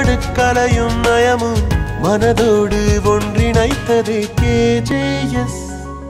அழகோடு கலையும் நயமும் மனதோடு ஒன்றிணைத்தது KJS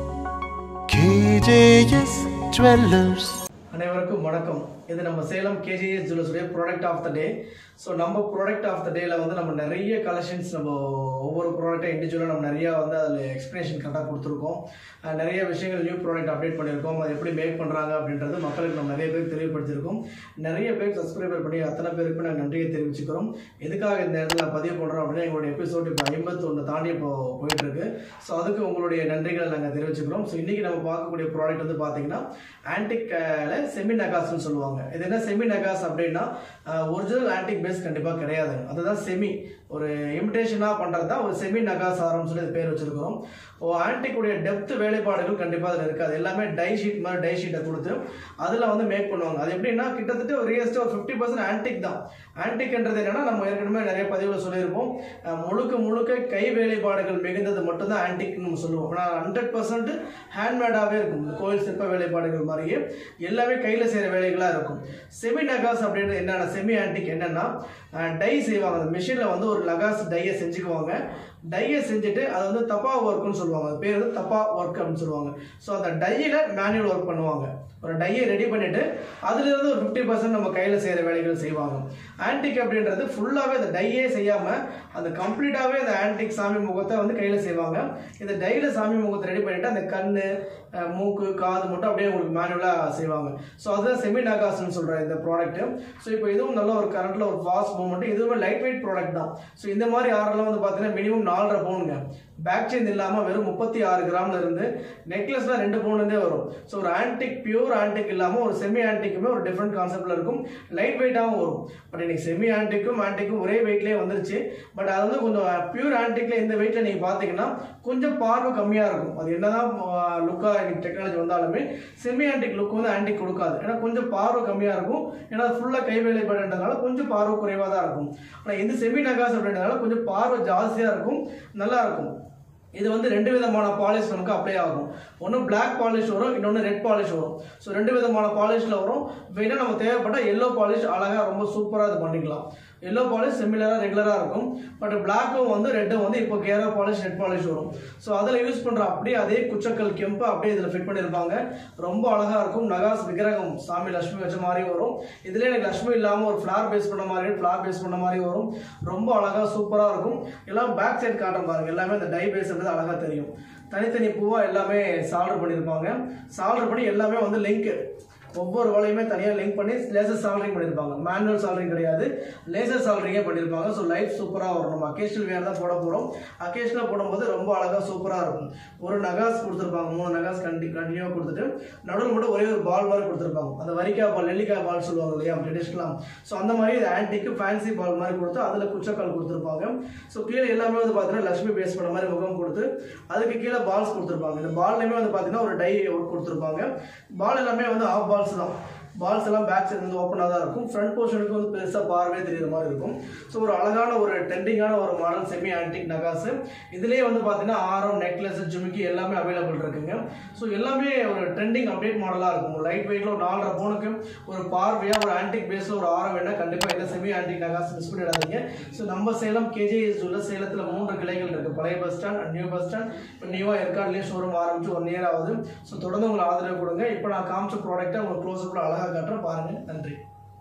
KJS jewellers அனைவருக்கும் வணக்கம் இது நம்ம சேலம் கேஜிஎஸ் ஜுவல்லர்ஸுடைய product of the day so நம்ம ப்ராடக்ட் ஆஃப் த டேல வந்து நம்ம நிறைய கலெக்ஷன்ஸ் நம்ம ஒவ்வொரு ப்ராடக்ட்டை இண்டிவிஜுவலாக நம்ம நிறையா வந்து அதில் எக்ஸ்ப்ளனேஷன் கரெக்டாக கொடுத்துருக்கோம் அஹ் நிறைய விஷயங்கள் நியூ ப்ராடக்ட் அப்டேட் பண்ணியிருக்கோம் அது எப்படி மேக் பண்ணுறாங்க அப்படின்றது மக்களுக்கு நம்ம நிறைய பேருக்கு தெளிவுபடுத்தியிருக்கோம் நிறைய பேர் சப்ஸ்கிரைபர் பண்ணி அத்தனை பேருக்கு நாங்கள் நன்றியை தெரிவிச்சுக்கிறோம் எதுக்காக இந்த இடத்துல நான் பதிவு பண்ணுறோம் அப்படின்னா எங்களுடைய எபிசோட் இப்போ ஐம்பத்தொன்று தாண்டி இப்போ போயிட்டு இருக்கு ஸோ அதுக்கு உங்களுடைய நன்றிகளை நாங்கள் தெரிவிச்சுக்கிறோம் ஸோ இன்னைக்கு நம்ம பார்க்கக்கூடிய ப்ராடக்ட் வந்து பார்த்தீங்கன்னா ஆன்டிக்ல செமி நகாஸ்னு சொல்லுவாங்க இது என்ன செமி நகாஸ் அப்படின்னா ஒரிஜினல் ஆன்டிக் பேஸ் கண்டிப்பாக கிடையாது அதுதான் செமி ஒரு இமிடேஷனாக பண்ணுறது தான் ஒரு செமி நகாசாரம் சொல்லி இது பேர் வச்சிருக்கிறோம் ஓ ஆன்டிக்குடைய டெப்த் வேலைப்பாடுகள் கண்டிப்பாக அதில் இருக்காது எல்லாமே டை ஷீட் மாதிரி டை ஷீட்டை கொடுத்து அதில் வந்து மேக் பண்ணுவாங்க அது எப்படின்னா கிட்டத்தட்ட ஒரு ரியஸ்ட்டு ஒரு ஃபிஃப்டி பர்சன்ட் ஆன்டிக் தான் ஆன்டிக்ன்றது என்னன்னா நம்ம ஏற்கனவே நிறைய பதிவில் சொல்லியிருப்போம் அஹ் முழுக்க முழுக்க கை வேலைப்பாடுகள் மிகுந்தது மட்டும்தான் ஆன்டிக்னு நம்ம சொல்லுவோம் ஆனால் ஹண்ட்ரட் பர்சன்ட் ஹேண்ட்மேடாகவே இருக்கும் இந்த கோயில் சிற்ப வேலைப்பாடுகள் மாதிரியே எல்லாமே கையில் செய்கிற வேலைகளாக இருக்கும் செமி நகாஸ் அப்படின்றது என்னென்ன செமி ஆன்டிக் என்னன்னா டை செய்வாங்க அந்த மிஷினில் வந்து ஒரு நகாஸ் டையை செஞ்சுக்குவாங்க டையை செஞ்சுட்டு அது வந்து தப்பா ஒர்க்குன்னு சொல்லுவாங்க அது பேர் வந்து தப்பா ஒர்க் அப்படின்னு சொல்லுவாங்க ஸோ அந்த டையில் மேனுவல் ஒர்க் பண்ணுவாங்க ஒரு டையை ரெடி பண்ணிட்டு அதுலேருந்து ஒரு ஃபிஃப்டி பர்சன்ட் நம்ம கையில் செய்கிற வேலைகள் செய்வாங்க ஆன்டிக் அப்படின்றது ஃபுல்லாகவே அந்த டையே செய்யாமல் அந்த கம்ப்ளீட்டாகவே அந்த ஆன்டிக் சாமி முகத்தை வந்து கையில் செய்வாங்க இந்த டையில் சாமி முகத்தை ரெடி பண்ணிட்டு அந்த கண் மூக்கு காது மட்டும் அப்படியே உங்களுக்கு மேனுவலாக செய்வாங்க ஸோ அதுதான் செமி நகாஸ்னு சொல்கிற இந்த ப்ராடக்ட்டு ஸோ இப்போ இதுவும் நல்ல ஒரு கரண்ட்டில் ஒரு ஃபாஸ்ட் மூவ்மெண்ட் இதுவுமே லைட் வெயிட் ப்ராடக்ட் தான் ஸோ இந்த மாதிரி ஆர்டர்லாம் வந்து பார்த்தீங்கன்னா மினிமம் நாலரை பவுனுங்க பேக் செயின் இல்லாமல் வெறும் முப்பத்தி ஆறு கிராம்ல இருந்து நெக்லஸ்லாம் ரெண்டு பவுன்லேருந்தே வரும் ஸோ ஒரு ஆன்டிக் பியூர் ஆன்டிக் இல்லாமல் ஒரு செமி ஆன்டிக்குமே ஒரு டிஃப்ரெண்ட் கான்செப்டில் இருக்கும் லைட் வெயிட்டாகவும் வரும் பட் இன்னைக்கு செமி ஆன்டிக்கும் ஆன்டிக்கும் ஒரே வெயிட்லேயே வந்துருச்சு பட் அது வந்து கொஞ்சம் பியூர் ஆன்டிக்ல இந்த வெயிட்டில் நீங்கள் பார்த்தீங்கன்னா கொஞ்சம் பார்வை கம்மியாக இருக்கும் அது என்னதான் லுக்காக இன்னைக்கு டெக்னாலஜி வந்தாலுமே செமி ஆன்டிக் லுக் வந்து ஆன்டிக் கொடுக்காது ஏன்னா கொஞ்சம் பார்வை கம்மியாக இருக்கும் ஏன்னா ஃபுல்லாக கை வேலைப்பாடுன்றதுனால கொஞ்சம் பார்வை குறைவாக தான் இருக்கும் ஆனால் இந்த செமி நகாஸ் அப்படின்றதுனால கொஞ்சம் பார்வை ஜாஸ்தியாக இருக்கும் நல்லா இருக்கும் இது வந்து ரெண்டு விதமான பாலிஷ் நமக்கு அப்ளை ஆகும் ஒன்று Black பாலிஷ் வரும் இன்னொன்று ரெட் பாலிஷ் வரும் ஸோ ரெண்டு விதமான பாலிஷில் வரும் வேணா நம்ம தேவைப்பட்ட எல்லோ பாலிஷ் அழகாக ரொம்ப சூப்பராக இது பண்ணிக்கலாம் எல்லோ பாலிஷ் சிமிலராக ரெகுலராக இருக்கும் பட் பிளாக்கும் வந்து ரெட்டும் வந்து இப்போ கேரா பாலிஷ் ரெட் பாலிஷ் வரும் ஸோ அதில் யூஸ் பண்ணுற அப்படியே அதே குச்சக்கல் கெம்பு அப்படியே இதில் ஃபிட் பண்ணியிருப்பாங்க ரொம்ப அழகாக இருக்கும் நகாஸ் விக்கிரகம் சாமி லட்சுமி வச்ச மாதிரி வரும் இதில் எனக்கு லட்சுமி இல்லாமல் ஒரு ஃப்ளார் பேஸ் பண்ண மாதிரி ஃப்ளார் பேஸ் பண்ண மாதிரி வரும் ரொம்ப அழகாக சூப்பராக இருக்கும் எல்லாம் பேக் சைடு காட்டன் பாருங்க எல்லாமே அந்த டை பேஸ்ன்றது அழகாக தெரியும் தனித்தனி பூவாக எல்லாமே சால்டர் பண்ணியிருப்பாங்க சால்டர் பண்ணி எல்லாமே வந்து லிங்க் ஒவ்வொரு வலையுமே தனியாக லிங்க் பண்ணி லேசர் சால்ரிங் பண்ணியிருப்பாங்க மேனுவல் சால்ரிங் கிடையாது லேசர் சால்ரிங்கே பண்ணியிருப்பாங்க ஸோ லைஃப் சூப்பராக வரும் நம்ம அக்கேஷனல் வேர் தான் போட போகிறோம் அக்கேஷனல் போடும்போது ரொம்ப அழகாக சூப்பராக இருக்கும் ஒரு நகாஸ் கொடுத்துருப்பாங்க மூணு நகாஸ் கண்டி கண்டினியூவாக கொடுத்துட்டு நடுவில் மட்டும் ஒரே ஒரு பால் மாதிரி கொடுத்துருப்பாங்க அந்த வரிக்காய் பால் நெல்லிக்காய் பால் சொல்லுவாங்க இல்லையா ட்ரெடிஷ்னலாம் ஸோ அந்த மாதிரி இது ஆன்டிக்கு ஃபேன்சி பால் மாதிரி கொடுத்து அதில் குச்சக்கால் கொடுத்துருப்பாங்க ஸோ கீழே எல்லாமே வந்து பார்த்தீங்கன்னா லட்சுமி பேஸ் பண்ண மாதிரி முகம் கொடுத்து அதுக்கு கீழே பால்ஸ் கொடுத்துருப்பாங்க இந்த பால்லையுமே வந்து பார்த்தீங்கன்னா ஒரு டை கொடுத்துருப்பாங்க பால் எல்லாமே வந்து ஆஃப் பால்ஸ் தான் பால்ஸ் எல்லாம் பேக் சைடு வந்து ஓப்பனாக தான் இருக்கும் ஃப்ரண்ட் போர்ஷனுக்கு வந்து பெருசாக பார்வை தெரியுற மாதிரி இருக்கும் ஸோ ஒரு அழகான ஒரு ட்ரெண்டிங்கான ஒரு மாடல் செமி ஆன்டிக் நகாஸ் இதுலேயே வந்து பார்த்தீங்கன்னா ஆரம் நெக்லஸ் ஜிமிக்கி எல்லாமே அவைலபிள் இருக்குங்க ஸோ எல்லாமே ஒரு ட்ரெண்டிங் அப்டேட் மாடலாக இருக்கும் ஒரு லைட் வெயிட்டில் ஒரு நாலரை பவுனுக்கு ஒரு பார்வையாக ஒரு ஆன்டிக் பேஸில் ஒரு ஆரம் வேணால் கண்டிப்பாக இந்த செமி ஆன்டிக் நகாஸ் மிஸ் பண்ணிடாதீங்க ஸோ நம்ம சேலம் கேஜிஎஸ் உள்ள சேலத்தில் மூன்று கிளைகள் இருக்குது பழைய bus stand and new bus stand இப்போ நியூவாக ஏற்காடுலேயும் ஷோரூம் ஆரம்பிச்சு ஒன் இயர் ஆகுது ஸோ தொடர்ந்து உங்களை ஆதரவு கொடுங்க இப்போ நான் காமிச்ச ப்ராடக்ட்டை உங்களுக்கு க்ளோஸ் அழகாக காட்டுறேன் பாருங்கள் நன்றி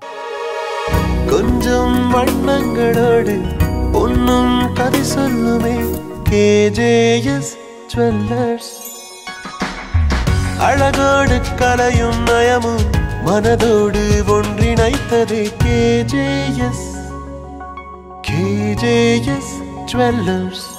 கொஞ்சம் வண்ணங்களோடு பொன்னும் கதை சொல்லுமே கேஜேஎஸ் ஜுவல்லர்ஸ் அழகோடு கலையும் நயமும் மனதோடு ஒன்றிணைத்தது கேஜேஎஸ் கேஜேஎஸ் ஜுவல்லர்ஸ்